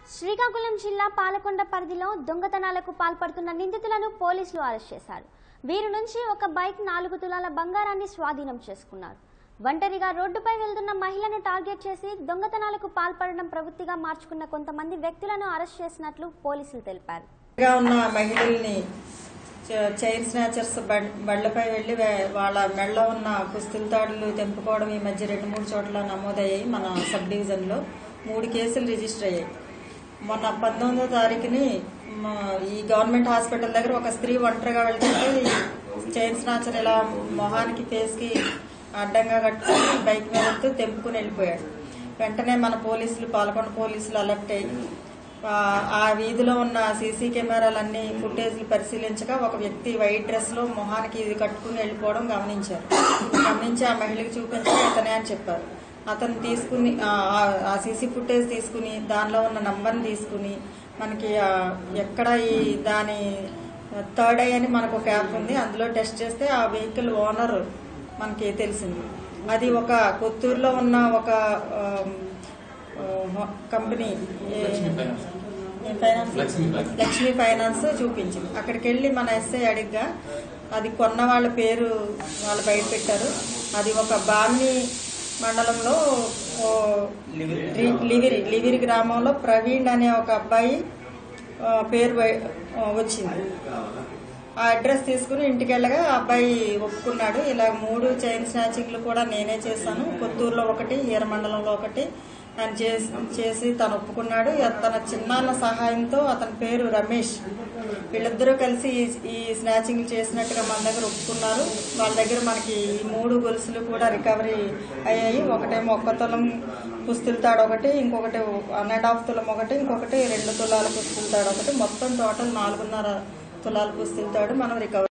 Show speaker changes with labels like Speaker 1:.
Speaker 1: శ్రీకాకుళం జిల్లా పాలకొండ పరిధిలో దొంగతనాలకు పాల్పడుతున్న నిందితులను పోలీసులు అరెస్ట్ చేశారు వీరి నుంచి ఒక బైక్ నాలుగు తులాల బంగారాన్ని స్వాధీనం చేసుకున్నారు ఒంటరిగా రోడ్డుపై వెళ్తున్న మహిళను టార్గెట్ చేసి దొంగతనాలకు పాల్పడడం ప్రవృత్తిగా మార్చుకున్న కొంతమంది వ్యక్తులను అరెస్ట్ చేసినట్లు పోలీసులు తెలిపారు
Speaker 2: గా ఉన్న మహిళల్ని చ- చైన్ స్నాచర్స్ బం- బండ్లపై వెళ్లి వే- వాళ్ళ మెడలో ఉన్న పుస్తుల తాడులు తెంపుకోవడం ఈ మధ్య రెండు మూడు చోట్ల నమోదయ్యాయి మన సబ్ డివిజన్ లో మూడు కేసులు రిజిస్టర్ అయ్యాయి మొన్న పంతొమ్మిదో తారీఖుని మ- ఈ గవర్నమెంట్ హాస్పిటల్ దగ్గర ఒక స్త్రీ ఒంటరిగా వెళ్తుంటే ఈ చైన్ స్నాచర్ ఇలా మొహానికి ఫేస్ కి అడ్డంగా కట్టుకుని బైక్ మీద వెళ్తూ తెంపుకుని వెళ్ళిపోయాడు వెంటనే మన పోలీసులు పాల్గొండ పోలీసులు అలర్ట్ అయ్యి ఆ ఆ వీధిలో ఉన్న సీసీ కెమెరాలన్నీ ఫుటేజ్లు పరిశీలించగా ఒక వ్యక్తి వైట్ డ్రెస్ లో మొహానికి ఇది కట్టుకుని వెళ్ళిపోవడం గమనించారు గమనించి ఆ మహిళకి చూపించగా ఇతనే అని చెప్పారు అతను తీసుకుని ఆ- ఆ- ఆ సీసీ ఫుటేజ్ తీసుకుని దానిలో ఉన్న నంబర్ని తీసుకుని మనకి ఆ ఎక్కడ ఈ దాని థర్డ్ ఐ అని మనకు ఒక యాప్ ఉంది అందులో టెస్ట్ చేస్తే ఆ వెహికల్ ఓనర్ మనకి తెలిసింది అది ఒక కొత్తూరులో ఉన్న ఒక ఆమ్, ఆ, కంపెనీ ఏ- ఏ finance
Speaker 3: Lakshmi finance.
Speaker 2: Lakshmi finance చూపించింది అక్కడికి వెళ్ళి మన ఎస్ఐ అడిగ్గా అది కొన్న వాళ్ళ పేరు వాళ్ళు బయట పెట్టారు అది ఒక బామిని మండలంలో ఓ లి- లివిరి లివిరి గ్రామంలో ప్రవీణ్ అనే ఒక అబ్బాయి ఆ, పేరు బయ- ఆ, వచ్చింది ఆ అడ్రస్ తీసుకుని ఇంటికి వెళ్ళగా ఆ అబ్బాయి ఒప్పుకున్నాడు ఇలా మూడు చైన్ స్నాచింగ్లు కూడా నేనే చేశాను కొత్తూరులో ఒకటి ఈరమండలంలో ఒకటి ఆయన చేసి చేసి తను ఒప్పుకున్నాడు తన చిన్నాన్న సహాయంతో అతని పేరు రమేష్ వీళ్ళిద్దరూ కలిసి ఈ- ఈ స్నాచింగ్ చేసినట్టుగా మన దగ్గర ఒప్పుకున్నారు వాళ్ళ దగ్గర మనకి ఈ మూడు గొలుసులు కూడా రికవరీ అయ్యాయి ఒకటేమో ఒక్క తులం పుస్తుల తాడు ఒకటి ఇంకొకటి వన్ అండ్ హాఫ్ తులం ఒకటి ఇంకొకటి రెండు తులాల పుస్తుల తాడు ఒకటి మొత్తం టోటల్ నాలుగున్నర తులాల పుస్తుల తాడు మనం రికవరీ